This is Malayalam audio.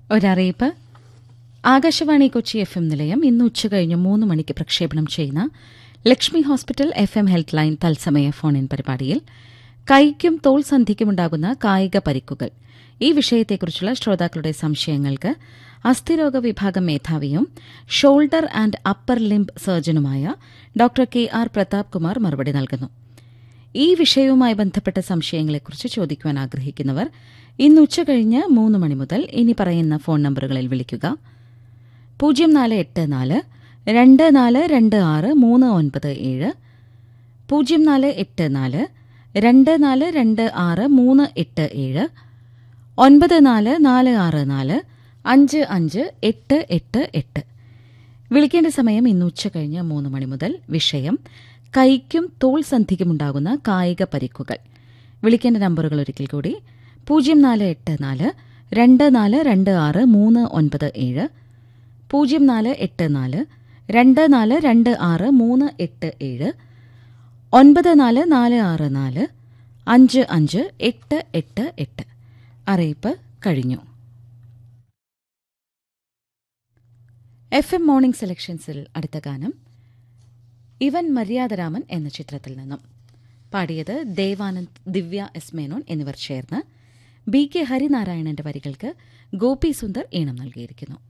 ഒരറിയിപ്പ് ആകാശവാണി കൊച്ചി എഫ് എം നിലയം ഇന്ന് ഉച്ചകഴിഞ്ഞ് മൂന്ന് മണിക്ക് പ്രക്ഷേപണം ചെയ്യുന്ന Lakshmi hospital F M health line തത്സമയ ഫോൺ ഇൻ പരിപാടിയിൽ കൈക്കും തോൾ സന്ധിക്കുമുണ്ടാകുന്ന കായിക പരിക്കുകൾ ഈ വിഷയത്തെക്കുറിച്ചുള്ള ശ്രോതാക്കളുടെ സംശയങ്ങൾക്ക് അസ്ഥിരോഗ വിഭാഗം മേധാവിയും ഷോൾഡർ ആൻഡ് അപ്പർ ലിംബ് സർജനുമായ doctor K R Prathap Kumar മറുപടി നൽകുന്നു ഈ വിഷയവുമായി ബന്ധപ്പെട്ട സംശയങ്ങളെക്കുറിച്ച് ചോദിക്കുവാൻ ആഗ്രഹിക്കുന്നവർ ഇന്ന് ഉച്ചകഴിഞ്ഞ് മൂന്ന് മണി മുതൽ ഇനി പറയുന്ന ഫോൺ നമ്പറുകളിൽ വിളിക്കുക പൂജ്യം നാല് എട്ട് നാല് രണ്ട് നാല് രണ്ട് ആറ് മൂന്ന് ഒൻപത് ഏഴ് പൂജ്യം നാല് എട്ട് നാല് രണ്ട് നാല് രണ്ട് ആറ് മൂന്ന് എട്ട് ഏഴ് ഒൻപത് നാല് നാല് ആറ് നാല് അഞ്ച് അഞ്ച് എട്ട് എട്ട് എട്ട് വിളിക്കേണ്ട സമയം ഇന്ന് ഉച്ചകഴിഞ്ഞ് മൂന്ന് മണി മുതൽ വിഷയം കൈക്കും തോൾ സന്ധിക്കുമുണ്ടാകുന്ന കായിക പരിക്കുകൾ വിളിക്കേണ്ട നമ്പറുകൾ ഒരിക്കൽ കൂടി പൂജ്യം നാല് എട്ട് നാല് രണ്ട് നാല് രണ്ട് ആറ് മൂന്ന് ഒൻപത് ഏഴ് പൂജ്യം നാല് എട്ട് നാല് രണ്ട് നാല് രണ്ട് ആറ് മൂന്ന് എട്ട് ഏഴ് ഒൻപത് നാല് നാല് ആറ് നാല് അഞ്ച് അഞ്ച് എട്ട് എട്ട് എട്ട് അറിയിപ്പ് കഴിഞ്ഞു എഫ് എം മോർണിംഗ് സെലക്ഷൻസിൽ അടുത്ത ഗാനം ഇവൻ മര്യാദരാമൻ എന്ന ചിത്രത്തിൽ നിന്നും പാടിയത് ദേവാനന്ദ് ദിവ്യ എസ് മേനോൻ എന്നിവർ ചേർന്ന് ബി കെ ഹരിനാരായണന്റെ വരികൾക്ക് ഗോപി സുന്ദർ ഈണം നൽകിയിരിക്കുന്നു